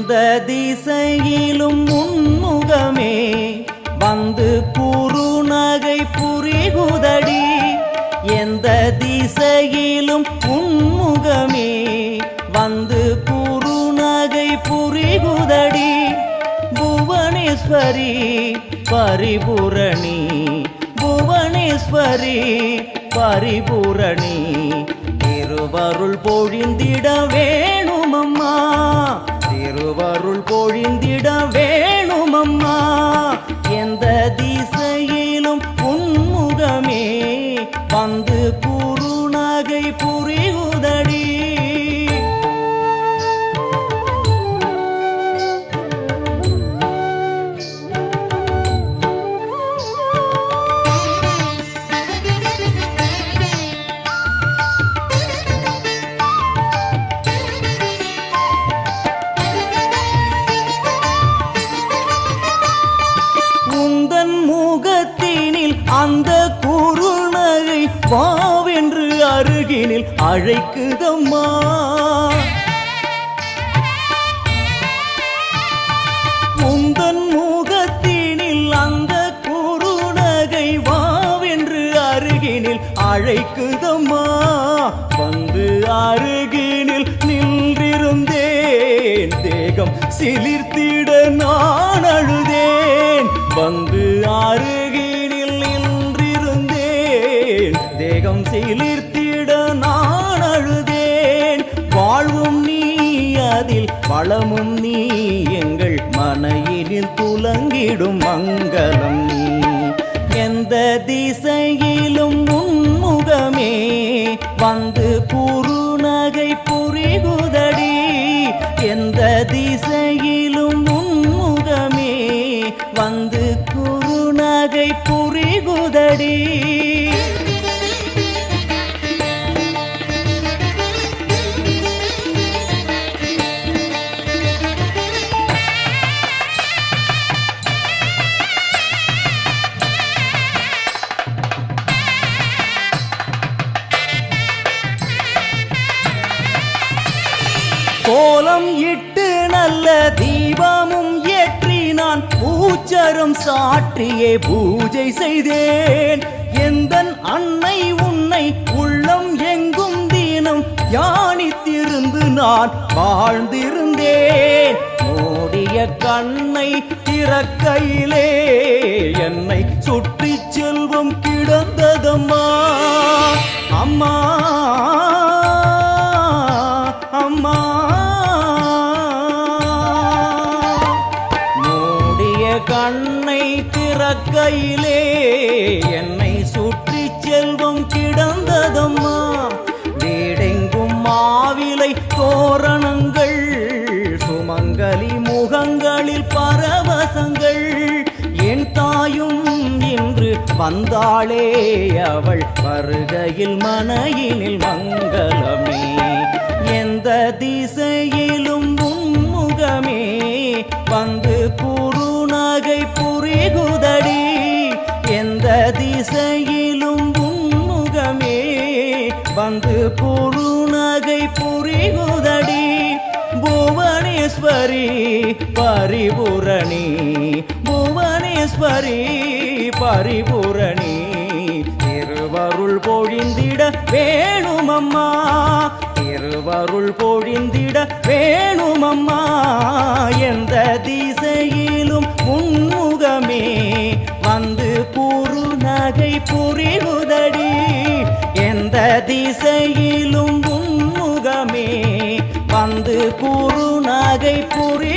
எந்த திசையிலும் உன்முகமே வந்து குறுநகை புரிகுதடி எந்த திசையிலும் உன்முகமே வந்து குறுநகை புரிகுதடி புவனேஸ்வரி பரிபூரணி புவனேஸ்வரி பரிபூரணி திருவருள் பொழிந்திட வேணுமம்மா திருவருள் பொழிந்திட வேணுமம்மா எந்த திசையிலும் உன்முகமே வந்து குறுநகை புரியுதடி உந்தன் முகத்தினில் அந்த குறுநகை பாவென்று அருகினில் அழைக்குதம்மா உந்தன் முகத்தினில் அந்த குறுநகை வாவென்று அருகினில் அழைக்குதம்மா வந்து அருகினில் நின்றிருந்தேன் தேகம் சிலிர்த்திட நான் அழுதேன் வந்து அருகினில் நின்றிருந்தேன் தேகம் சிலிர்த்திட நான் அழுதேன் வாழ்வும் நீ அதில் வளமும் நீ எங்கள் மனையினில் துலங்கிடும் மங்களம் நீ எந்த திசையிலும் உன்முகமே வந்து குறுநகை புரிகுதடி எந்த திசையிலும் உன்முகமே வந்து குறுநகை புரிகுதடி கோலம் இட்டு நல்ல தீபமும் ஏற்றி நான் பூச்சரம் சாற்றியே பூஜை செய்தேன் எந்தன் அன்னை உன்னை உள்ளம் எங்கும் தீனம் தியானித்திருந்து நான் வாழ்ந்திருந்தேன் மூடிய கண்ணை திறக்கையிலே என்னை சுற்றி செல்வம் கிடந்ததம்மா அம்மா அம்மா மூடிய கண்ணை திறக்கையிலே என்னை சுற்றி செல்வம் கிடந்ததம்மா வீடெங்கும் மாவிலை தோரணங்கள் சுமங்கலி முகங்களில் பரவசங்கள் என் தாயும் இன்று வந்தாளே அவள் வருகையில் மனையினில் மங்களமே எந்த திசையிலும் உன்முகமே வந்து குறுநகை புரிகுதடி எந்த திசையிலும் உன்முகமே வந்து குறுநகை புரிகுதடி புவனேஸ்வரி பரிபூரணி புவனேஸ்வரி பரிபூரணி திருவருள் பொழிந்திட வேணுமம்மா திருவருள் பொழிந்திட வேணுமம்மா எந்த திசையிலும் உன்முகமே வந்து குறுநகை புரிகுதடி எந்த திசையிலும் உன்முகமே வந்து குறுநகை புரி